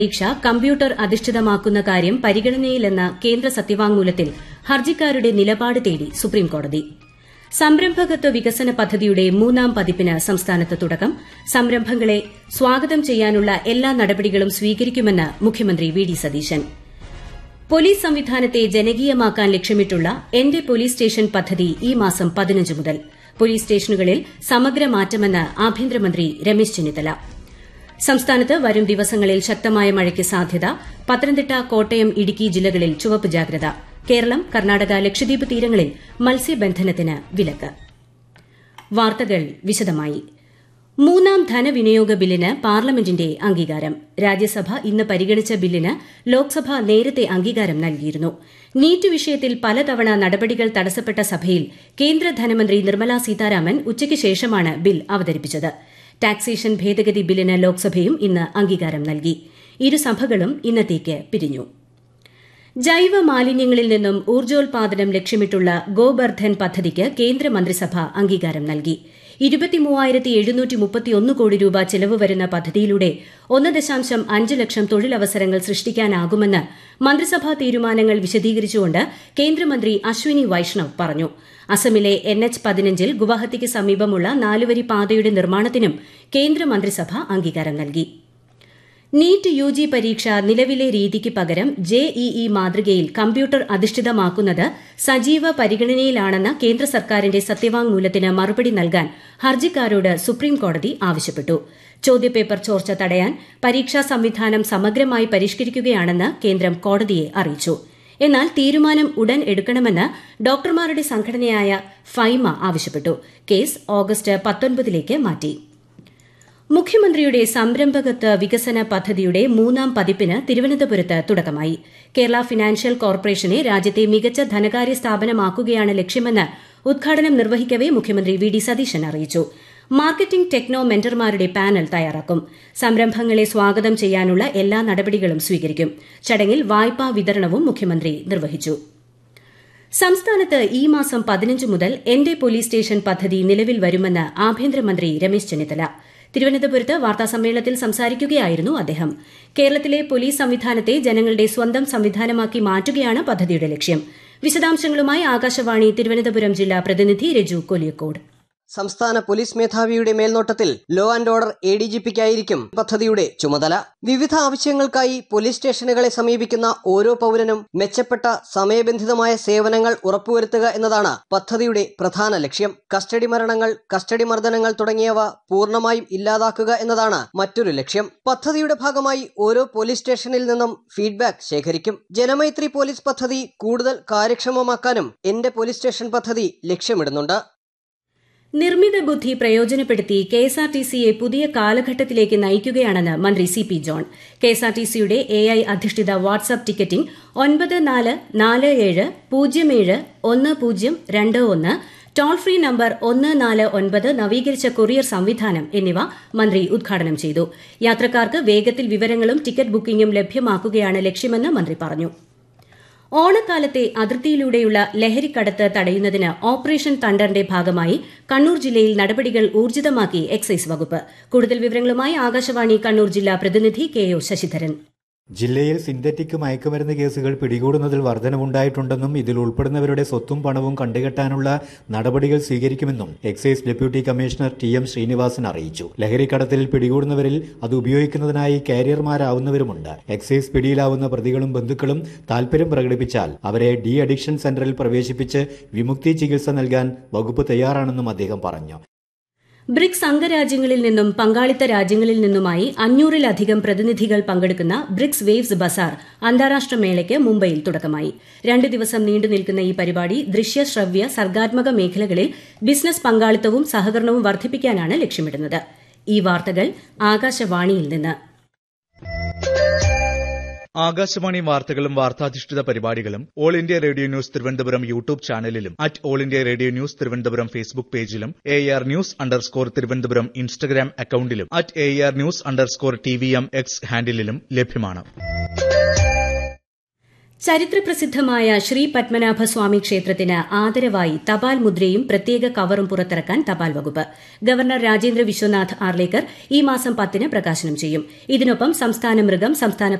പരീക്ഷ കമ്പ്യൂട്ടർ അധിഷ്ഠിതമാക്കുന്ന കാര്യം പരിഗണനയിലെന്ന കേന്ദ്ര സത്യവാങ്മൂലത്തിൽ ഹർജിക്കാരുടെ നിലപാട് തേടി സുപ്രീംകോടതി സംരംഭകത്വ വികസന പദ്ധതിയുടെ മൂന്നാം പതിപ്പിന് സംസ്ഥാനത്ത് തുടക്കം സംരംഭങ്ങളെ സ്വാഗതം ചെയ്യാനുള്ള എല്ലാ നടപടികളും സ്വീകരിക്കുമെന്ന് മുഖ്യമന്ത്രി വി ഡി സതീശൻ പോലീസ് സംവിധാനത്തെ ജനകീയമാക്കാൻ ലക്ഷ്യമിട്ടുള്ള എന്റെ പോലീസ് സ്റ്റേഷൻ പദ്ധതി ഈ മാസം പതിനഞ്ച് മുതൽ പോലീസ് സ്റ്റേഷനുകളിൽ സമഗ്ര മാറ്റമെന്ന് ആഭ്യന്തരമന്ത്രി രമേശ് ചെന്നിത്തല സംസ്ഥാനത്ത് വരും ദിവസങ്ങളിൽ ശക്തമായ മഴയ്ക്ക് സാധ്യത പത്തനംതിട്ട കോട്ടയം ഇടുക്കി ജില്ലകളിൽ ചുവപ്പ് ജാഗ്രത കേരളം കർണാടക ലക്ഷദ്വീപ് തീരങ്ങളിൽ മത്സ്യബന്ധനത്തിന് വിലക്ക് വാർത്തകൾ വിശദമായി മൂന്നാം ധനവിനിയോഗ ബില്ലിന് പാർലമെന്റിന്റെ അംഗീകാരം രാജ്യസഭ ഇന്ന് പരിഗണിച്ച ബില്ലിന് ലോക്സഭ നേരത്തെ അംഗീകാരം നൽകിയിരുന്നു നീറ്റ് വിഷയത്തിൽ പലതവണ നടപടികൾ തടസ്സപ്പെട്ട സഭയിൽ കേന്ദ്ര ധനമന്ത്രി നിർമ്മലാ സീതാരാമൻ ഉച്ചയ്ക്ക് ശേഷമാണ് ബിൽ അവതരിപ്പിച്ചത് ടാക്സേഷൻ ഭേദഗതി ബില്ലിന് ലോക്സഭയും ഇന്ന് അംഗീകാരം നൽകി ഇരുസഭകളും ഇന്നത്തേക്ക് പിരിഞ്ഞു ജൈവ മാലിന്യങ്ങളിൽ നിന്നും ഊർജ്ജോൽപാദനം ലക്ഷ്യമിട്ടുള്ള ഗോബർധൻ പദ്ധതിക്ക് കേന്ദ്രമന്ത്രിസഭ അംഗീകാരം നൽകി കോടി രൂപ ചെലവ് വരുന്ന പദ്ധതിയിലൂടെ ഒന്ന് ദശാംശം അഞ്ച് ലക്ഷം തൊഴിലവസരങ്ങൾ സൃഷ്ടിക്കാനാകുമെന്ന് മന്ത്രിസഭാ തീരുമാനങ്ങൾ വിശദീകരിച്ചുകൊണ്ട് കേന്ദ്രമന്ത്രി അശ്വിനി വൈഷ്ണവ് പറഞ്ഞു അസമിലെ എൻ എച്ച് പതിനഞ്ചിൽ ഗുവാഹത്തിക്ക് സമീപമുള്ള നാലുവരി പാതയുടെ നിർമ്മാണത്തിനും കേന്ദ്രമന്ത്രിസഭ അംഗീകാരം നൽകി നീറ്റ് യു ജി പരീക്ഷ നിലവിലെ രീതിക്ക് പകരം ജെഇഇ മാതൃകയിൽ കമ്പ്യൂട്ടർ അധിഷ്ഠിതമാക്കുന്നത് സജീവ പരിഗണനയിലാണെന്ന കേന്ദ്ര സർക്കാരിന്റെ സത്യവാങ്മൂലത്തിന് മറുപടി നൽകാൻ ഹർജിക്കാരോട് സുപ്രീംകോടതി ആവശ്യപ്പെട്ടു ചോദ്യപേപ്പർ ചോർച്ച തടയാൻ പരീക്ഷാ സംവിധാനം സമഗ്രമായി പരിഷ്കരിക്കുകയാണെന്ന് കേന്ദ്രം കോടതിയെ അറിയിച്ചു എന്നാൽ തീരുമാനം ഉടൻ എടുക്കണമെന്ന് ഡോക്ടർമാരുടെ സംഘടനയായ ഫൈമ ആവശ്യപ്പെട്ടു കേസ് ഓഗസ്റ്റ് പത്തൊൻപതിലേക്ക് മാറ്റി മുഖ്യമന്ത്രിയുടെ സംരംഭകത്വ വികസന പദ്ധതിയുടെ മൂന്നാം പതിപ്പിന് തിരുവനന്തപുരത്ത് തുടക്കമായി കേരള ഫിനാൻഷ്യൽ കോർപ്പറേഷനെ രാജ്യത്തെ മികച്ച ധനകാര്യ സ്ഥാപനമാക്കുകയാണ് ലക്ഷ്യമെന്ന് ഉദ്ഘാടനം നിർവഹിക്കവെ മുഖ്യമന്ത്രി വി ഡി സതീശൻ അറിയിച്ചു മാർക്കറ്റിംഗ് ടെക്നോ മെന്റർമാരുടെ പാനൽ തയ്യാറാക്കും സംരംഭങ്ങളെ സ്വാഗതം ചെയ്യാനുള്ള എല്ലാ നടപടികളും സ്വീകരിക്കും ചടങ്ങിൽ വായ്പാ വിതരണവും മുഖ്യമന്ത്രി നിർവഹിച്ചു സംസ്ഥാനത്ത് ഈ മാസം പതിനഞ്ച് മുതൽ എന്റെ പോലീസ് സ്റ്റേഷൻ പദ്ധതി നിലവിൽ വരുമെന്ന് ആഭ്യന്തരമന്ത്രി രമേശ് ചെന്നിത്തല തിരുവനന്തപുരത്ത് വാർത്താസമ്മേളനത്തിൽ സംസാരിക്കുകയായിരുന്നു അദ്ദേഹം കേരളത്തിലെ പോലീസ് സംവിധാനത്തെ ജനങ്ങളുടെ സ്വന്തം സംവിധാനമാക്കി മാറ്റുകയാണ് പദ്ധതിയുടെ ലക്ഷ്യം വിശദാംശങ്ങളുമായി ആകാശവാണി തിരുവനന്തപുരം ജില്ലാ പ്രതിനിധി രജു കൊലിയക്കോട് സംസ്ഥാന പോലീസ് മേധാവിയുടെ മേൽനോട്ടത്തിൽ law and order A D G പിക്കായിരിക്കും പദ്ധതിയുടെ ചുമതല വിവിധ ആവശ്യങ്ങൾക്കായി പോലീസ് സ്റ്റേഷനുകളെ സമീപിക്കുന്ന ഓരോ പൗരനും മെച്ചപ്പെട്ട സമയബന്ധിതമായ സേവനങ്ങൾ ഉറപ്പുവരുത്തുക എന്നതാണ് പദ്ധതിയുടെ പ്രധാന ലക്ഷ്യം കസ്റ്റഡി മരണങ്ങൾ കസ്റ്റഡി മർദ്ദനങ്ങൾ തുടങ്ങിയവ പൂർണ്ണമായും ഇല്ലാതാക്കുക എന്നതാണ് മറ്റൊരു ലക്ഷ്യം പദ്ധതിയുടെ ഭാഗമായി ഓരോ പോലീസ് സ്റ്റേഷനിൽ നിന്നും ഫീഡ്ബാക്ക് ശേഖരിക്കും ജനമൈത്രി പോലീസ് പദ്ധതി കൂടുതൽ കാര്യക്ഷമമാക്കാനും എന്റെ പോലീസ് സ്റ്റേഷൻ പദ്ധതി ലക്ഷ്യമിടുന്നുണ്ട് നിർമ്മിത ബുദ്ധി പ്രയോജനപ്പെടുത്തി കെഎസ്ആർടിസിയെ പുതിയ കാലഘട്ടത്തിലേക്ക് നയിക്കുകയാണെന്ന് മന്ത്രി സി പി ജോൺ കെഎസ്ആർടിസിയുടെ എ ഐ അധിഷ്ഠിത വാട്സ്ആപ്പ് ടിക്കറ്റിംഗ് ഒൻപത് നാല് നാല് ഏഴ് പൂജ്യം ഏഴ് ഒന്ന് പൂജ്യം രണ്ട് ഒന്ന് ടോൾ ഫ്രീ നമ്പർ ഒന്ന് നാല് ഒൻപത് നവീകരിച്ച കൊറിയർ സംവിധാനം എന്നിവ മന്ത്രി ഉദ്ഘാടനം ചെയ്തു യാത്രക്കാർക്ക് വേഗത്തിൽ വിവരങ്ങളും ടിക്കറ്റ് ബുക്കിംഗും ലഭ്യമാക്കുകയാണ് ലക്ഷ്യമെന്ന് മന്ത്രി പറഞ്ഞു ഓണക്കാലത്തെ അതിർത്തിയിലൂടെയുള്ള ലഹരിക്കടത്ത് തടയുന്നതിന് ഓപ്പറേഷൻ തണ്ടറിന്റെ ഭാഗമായി കണ്ണൂർ ജില്ലയിൽ നടപടികൾ ഊർജിതമാക്കി എക്സൈസ് വകുപ്പ് കൂടുതൽ വിവരങ്ങളുമായി ആകാശവാണി കണ്ണൂർ ജില്ലാ പ്രതിനിധി കെ ഒ ശശിധരൻ ജില്ലയിൽ സിന്തറ്റിക് മയക്കുമരുന്ന് കേസുകൾ പിടികൂടുന്നതിൽ വർധനവുണ്ടായിട്ടുണ്ടെന്നും ഇതിൽ ഉൾപ്പെടുന്നവരുടെ സ്വത്തും പണവും കണ്ടുകെട്ടാനുള്ള നടപടികൾ സ്വീകരിക്കുമെന്നും excise deputy commissioner T M Srinivasan അറിയിച്ചു ലഹരിക്കടത്തിൽ പിടികൂടുന്നവരിൽ അത് ഉപയോഗിക്കുന്നതിനായി കാരിയർമാരാവുന്നവരുമുണ്ട് എക്സൈസ് പിടിയിലാവുന്ന പ്രതികളും ബന്ധുക്കളും താൽപര്യം പ്രകടിപ്പിച്ചാൽ അവരെ ഡി അഡിക്ഷൻ സെന്ററിൽ പ്രവേശിപ്പിച്ച് വിമുക്തി ചികിത്സ നൽകാൻ വകുപ്പ് തയ്യാറാണെന്നും അദ്ദേഹം പറഞ്ഞു ബ്രിക്സ് അംഗരാജ്യങ്ങളിൽ നിന്നും പങ്കാളിത്ത രാജ്യങ്ങളിൽ നിന്നുമായി അഞ്ഞൂറിലധികം പ്രതിനിധികൾ പങ്കെടുക്കുന്ന ബ്രിക്സ് വേവ്സ് ബസാർ അന്താരാഷ്ട്ര മേളയ്ക്ക് മുംബൈയിൽ തുടക്കമായി രണ്ട് ദിവസം നീണ്ടു നിൽക്കുന്ന ഈ പരിപാടി ദൃശ്യ ശ്രവ്യ സർഗാത്മക മേഖലകളിൽ ബിസിനസ് പങ്കാളിത്തവും സഹകരണവും വർദ്ധിപ്പിക്കാനാണ് ലക്ഷ്യമിടുന്നത് ഈ വാർത്തകൾ ആകാശവാണിയിൽ നിന്ന് ആകാശവാണി വാർത്തകളും വാർത്താധിഷ്ഠിത പരിപാടികളും all India radio news Thiruvananthapuram YouTube ചാനലിലും at all India radio news Thiruvananthapuram Facebook പേജിലും A R news underscore Thiruvananthapuram Instagram അക്കൌണ്ടിലും at A R news underscore T V M X ഹാൻഡിലും ലഭ്യമാണ് ചരിത്രപ്രസിദ്ധമായ ശ്രീ പത്മനാഭ സ്വാമി ക്ഷേത്രത്തിന് ആദരവായി തപാൽ മുദ്രയും പ്രത്യേക കവറും പുറത്തിറക്കാൻ തപാൽ വകുപ്പ് ഗവർണർ രാജേന്ദ്ര വിശ്വനാഥ് ആർലേക്കർ ഈ മാസം പത്തിന് പ്രകാശനം ചെയ്യും ഇതിനൊപ്പം സംസ്ഥാന മൃഗം സംസ്ഥാന